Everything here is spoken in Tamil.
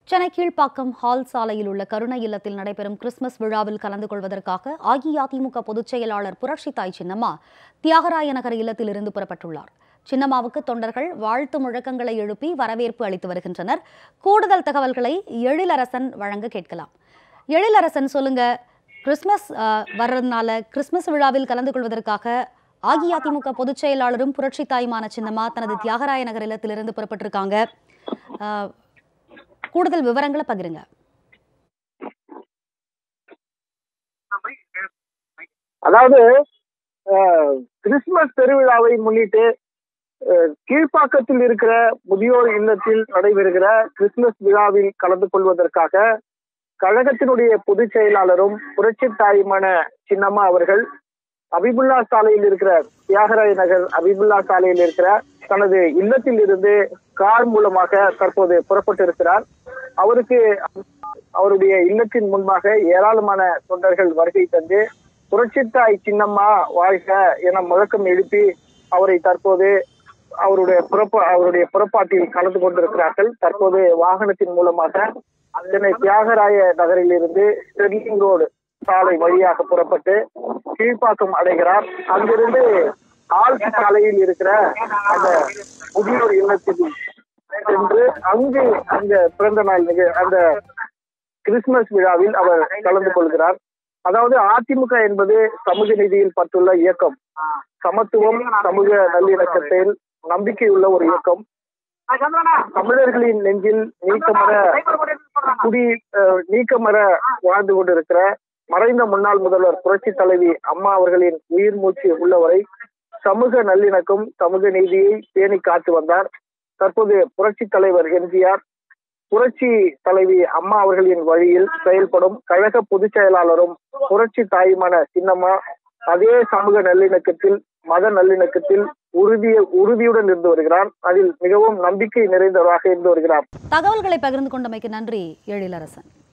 சென்னை கீழ்ப்பாக்கம் ஹால் சாலையில் உள்ள கருணை இல்லத்தில் நடைபெறும் கிறிஸ்துமஸ் விழாவில் கலந்து கொள்வதற்காக அஇஅதிமுக பொதுச் செயலாளர் புரட்சித்தாய் சின்னம்மா தியாகராய நகர் இல்லத்திலிருந்து புறப்பட்டுள்ளார் சின்னம்மாவுக்கு தொண்டர்கள் வாழ்த்து முழக்கங்களை எழுப்பி வரவேற்பு அளித்து வருகின்றனர் கூடுதல் தகவல்களை எழிலரசன் வழங்க கேட்கலாம் எழிலரசன் சொல்லுங்க கிறிஸ்மஸ் அஹ், வர்றதுனால கிறிஸ்மஸ் விழாவில் கலந்து கொள்வதற்காக அஇஅதிமுக பொதுச் செயலாளரும் புரட்சி தாயுமான சின்னம்மா தனது தியாகராய நகர் இல்லத்திலிருந்து புறப்பட்டிருக்காங்க அஹ், கூடுதல் விவரங்களை பகிருங்க அதாவது அஹ், கிறிஸ்துமஸ் பெருவிழாவை முன்னிட்டு அஹ், கீழ்ப்பாக்கத்தில் இருக்கிற முதியோர் இல்லத்தில் நடைபெறுகிற கிறிஸ்துமஸ் விழாவில் கலந்து கொள்வதற்காக கழகத்தினுடைய பொதுச் செயலாளரும் புரட்சி தாயுமான சின்னம்மா அவர்கள் அபிபுல்லா சாலையில் இருக்கிற தியாகராய நகர் அபிபுல்லா சாலையில் இருக்கிற தனது இல்லத்தில் இருந்து கார் மூலமாக தற்போது புறப்பட்டிருக்கிறார் அவருக்கு அவருடைய இல்லத்தின் முன்பாக ஏராளமான தொண்டர்கள் வருகை தந்து புரட்சித்தாய் சின்னம்மா வாழ்க என முழக்கம் எழுப்பி அவரை தற்போது அவருடைய புறப்ப அவருடைய புறப்பாட்டில் கலந்து கொண்டிருக்கிறார்கள் தற்போது வாகனத்தின் மூலமாக சென்னை தியாகராய நகரில் இருந்து ஸ்டெர்லிங் ரோடு சாலை வழியாக புறப்பட்டு கீழ்ப்பாக்கம் அடைகிறார் அங்கிருந்து ஆல்ட் சாலையில் இருக்கிற அந்த முதியோர் இல்லத்தில் சென்று அங்கு அந்த பிறந்த நாள் நிக அந்த கிறிஸ்துமஸ் விழாவில் அவர் கலந்து கொள்கிறார் அதாவது அதிமுக என்பது சமூக நீதியில் பட்டுள்ள இயக்கம் சமத்துவம் சமூக நல்லிணக்கத்தில் நம்பிக்கையுள்ள ஒரு இயக்கம் தமிழர்களின் நெஞ்சில் நீக்கமர குடி அஹ், நீக்கமர வாழ்ந்து கொண்டிருக்கிற மறைந்த முன்னாள் முதல்வர் புரட்சி தலைவி அம்மா அவர்களின் உயிர் மூச்சு உள்ளவரை சமூக நல்லிணக்கம் சமூக நீதியை பேணி காத்து வந்தார் தற்போது புரட்சி தலைவர் எம்ஜிஆர் புரட்சி தலைவி அம்மா அவர்களின் வழியில் செயல்படும் கழக பொதுச் செயலாளரும் புரட்சி தாயுமான சின்னம்மா அதே சமூக நல்லிணக்கத்தில் மத நல்லிணக்கத்தில் உறுதிய உறுதியுடன் இருந்து வருகிறார் அதில் மிகவும் நம்பிக்கை நிறைந்தவராக இருந்து வருகிறார் தகவல்களை பகிர்ந்து கொண்டமைக்கு நன்றி எழிலரசன்